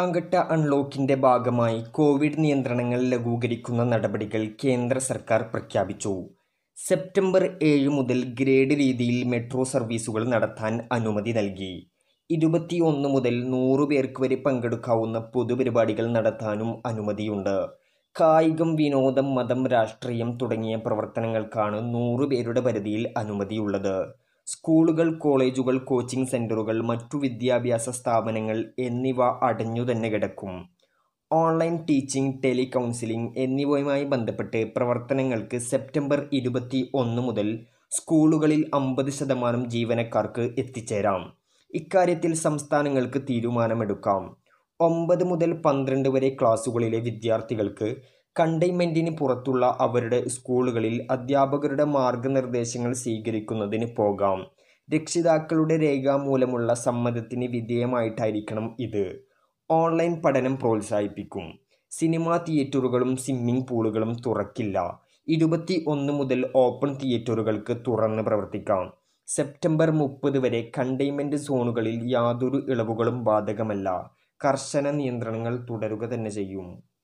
രണ്ടാം ഘട്ട അൺലോക്കിന്റെ ഭാഗമായി കോവിഡ് നിയന്ത്രണങ്ങൾ ലഘൂകരിക്കുന്ന നടപടികൾ കേന്ദ്ര സർക്കാർ പ്രഖ്യാപിച്ചു സെപ്റ്റംബർ ഏഴ് മുതൽ ഗ്രേഡ് രീതിയിൽ മെട്രോ സർവീസുകൾ നടത്താൻ അനുമതി നൽകി ഇരുപത്തിയൊന്ന് മുതൽ നൂറ് പേർക്ക് വരെ പങ്കെടുക്കാവുന്ന പൊതുപരിപാടികൾ നടത്താനും അനുമതിയുണ്ട് കായികം വിനോദം മതം രാഷ്ട്രീയം തുടങ്ങിയ പ്രവർത്തനങ്ങൾക്കാണ് നൂറ് പേരുടെ പരിധിയിൽ അനുമതിയുള്ളത് സ്കൂളുകൾ കോളേജുകൾ കോച്ചിംഗ് സെന്ററുകൾ മറ്റു വിദ്യാഭ്യാസ സ്ഥാപനങ്ങൾ എന്നിവ അടഞ്ഞു തന്നെ കിടക്കും ഓൺലൈൻ ടീച്ചിംഗ് ടെലി കൗൺസിലിംഗ് എന്നിവയുമായി ബന്ധപ്പെട്ട് പ്രവർത്തനങ്ങൾക്ക് സെപ്റ്റംബർ ഇരുപത്തി ഒന്ന് മുതൽ സ്കൂളുകളിൽ അമ്പത് ശതമാനം ജീവനക്കാർക്ക് എത്തിച്ചേരാം ഇക്കാര്യത്തിൽ സംസ്ഥാനങ്ങൾക്ക് തീരുമാനമെടുക്കാം ഒമ്പത് മുതൽ പന്ത്രണ്ട് വരെ ക്ലാസുകളിലെ വിദ്യാർത്ഥികൾക്ക് കണ്ടെയ്ൻമെൻറ്റിന് പുറത്തുള്ള അവരുടെ സ്കൂളുകളിൽ അധ്യാപകരുടെ മാർഗനിർദ്ദേശങ്ങൾ സ്വീകരിക്കുന്നതിന് പോകാം രക്ഷിതാക്കളുടെ രേഖാമൂലമുള്ള സമ്മതത്തിന് വിധേയമായിട്ടായിരിക്കണം ഇത് ഓൺലൈൻ പഠനം പ്രോത്സാഹിപ്പിക്കും സിനിമാ തിയേറ്ററുകളും സ്വിമ്മിംഗ് പൂളുകളും തുറക്കില്ല ഇരുപത്തി ഒന്ന് മുതൽ ഓപ്പൺ തിയേറ്ററുകൾക്ക് തുറന്ന് പ്രവർത്തിക്കാം സെപ്റ്റംബർ മുപ്പത് വരെ കണ്ടെയ്ൻമെൻറ്റ് സോണുകളിൽ യാതൊരു ഇളവുകളും ബാധകമല്ല കർശന നിയന്ത്രണങ്ങൾ തുടരുക തന്നെ ചെയ്യും